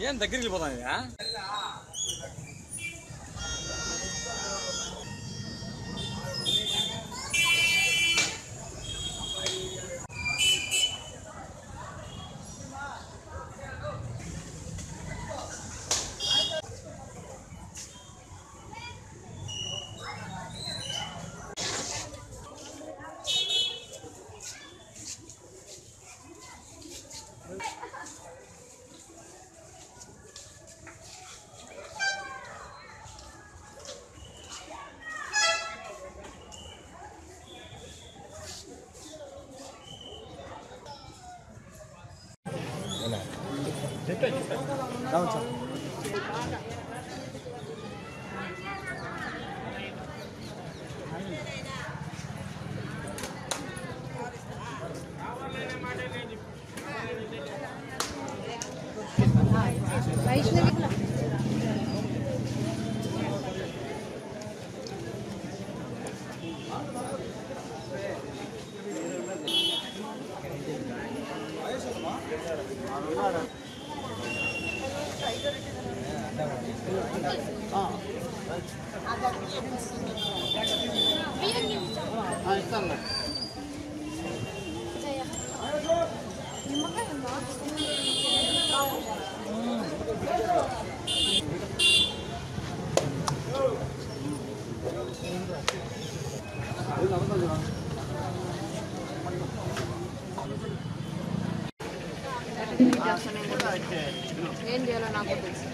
ఏం దగ్గరికి వెళ్ళిపోతాను ఇదా వైష్ణవి ఏం చేయాలో నాకు తెలుసు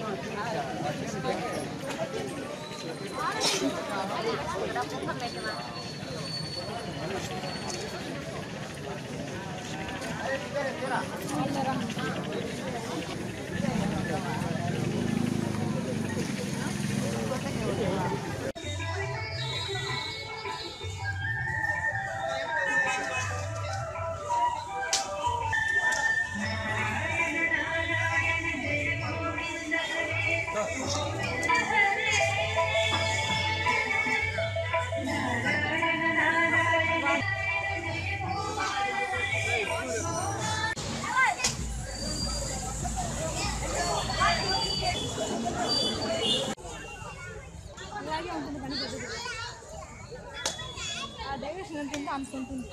ఇలాగే ఉంటుంది పని పెద్దది ఆ డైరెక్షన్ ఎంత ఉందో అంత ఉంటుంది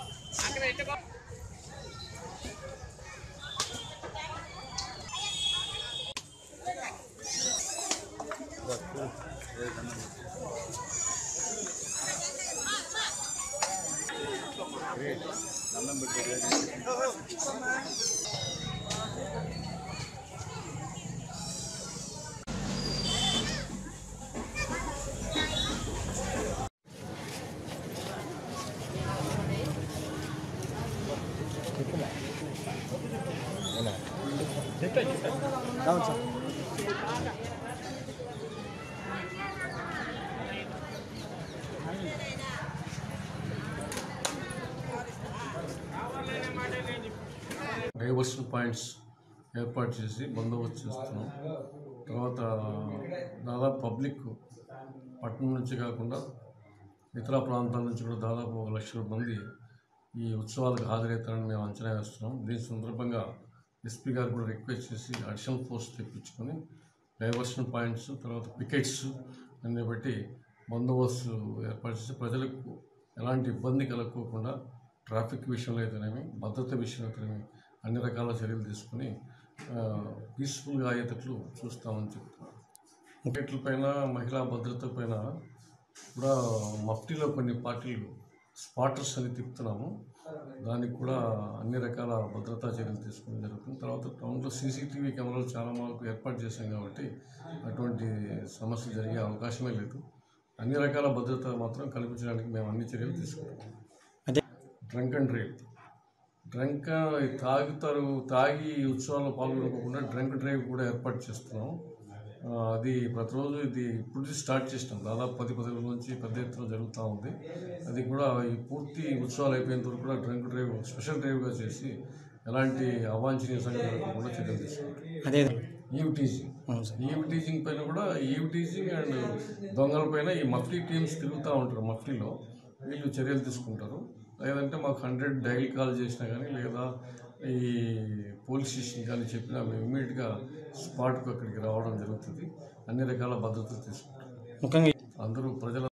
డైవర్షన్ పాయింట్స్ ఏర్పాటు చేసి బందోబస్తు చేస్తున్నాం తర్వాత దాదాపు పబ్లిక్ పట్టణం నుంచి కాకుండా ఇతర ప్రాంతాల నుంచి కూడా దాదాపు ఒక లక్షల మంది ఈ ఉత్సవాలకు హాజరవుతారని మేము అంచనా వేస్తున్నాం దీని సందర్భంగా ఎస్పీ గారు కూడా రిక్వెస్ట్ చేసి అడిషనల్ ఫోర్స్ తెప్పించుకొని డైవర్షన్ పాయింట్స్ తర్వాత పికెట్స్ అన్ని బట్టి బందోబస్తు ఏర్పాటు చేసి ప్రజలకు ఎలాంటి ఇబ్బంది కలగకోకుండా ట్రాఫిక్ విషయంలో అయితేనేమి భద్రత విషయంలో అయితేనేమి అన్ని రకాల చర్యలు తీసుకుని పీస్ఫుల్గా అయ్యేటట్లు చూస్తామని చెప్తున్నాను ముఖ్యట్ల పైన మహిళా భద్రత పైన కూడా మఫ్టీలో కొన్ని పార్టీలు స్పాటర్స్ అని తిప్పుతున్నాము దానికి కూడా అన్ని రకాల భద్రతా చర్యలు తీసుకోవడం జరుగుతుంది తర్వాత టౌన్లో సీసీటీవీ కెమెరాలు చాలా వరకు ఏర్పాటు చేశాం కాబట్టి అటువంటి సమస్య జరిగే అవకాశమే లేదు అన్ని రకాల భద్రత మాత్రం కల్పించడానికి మేము అన్ని చర్యలు తీసుకుంటాం డ్రంక్ అండ్ డ్రైవ్ డ్రంక్ తాగుతారు తాగి ఈ ఉత్సవాల్లో పాల్గొనకుండా డ్రంక్ డ్రైవ్ కూడా ఏర్పాటు చేస్తున్నాం ఆ, అది ప్రతిరోజు ఇది ఇప్పుడు స్టార్ట్ చేసినాం దాదాపు పది పది రోజుల నుంచి పెద్ద ఎత్తున జరుగుతూ ఉంది అది కూడా ఈ పూర్తి ఉత్సవాలు అయిపోయేంత వరకు కూడా డ్రంక్ డ్రైవ్ స్పెషల్ డ్రైవ్గా చేసి ఎలాంటి అవాంఛనీయ సంఘటనలు కూడా చర్యలు తీసుకుంటాం అదే ఈవ్ టీజింగ్ ఈవ్ టీజింగ్ పైన కూడా ఈవ్ టీజింగ్ అండ్ దొంగల పైన ఈ మఫ్లీ టీమ్స్ తిరుగుతూ ఉంటారు మఫ్లీలో వీళ్ళు చర్యలు తీసుకుంటారు లేదంటే మాకు హండ్రెడ్ డైల్ కాల్ చేసినా కానీ లేదా ఈ పోలీస్ స్టేషన్ కానీ చెప్పినా మేము ఇమ్మీడియట్గా స్పాట్కు అక్కడికి రావడం జరుగుతుంది అన్ని రకాల భద్రతలు తీసుకుంటాం ముఖ్యంగా అందరూ ప్రజల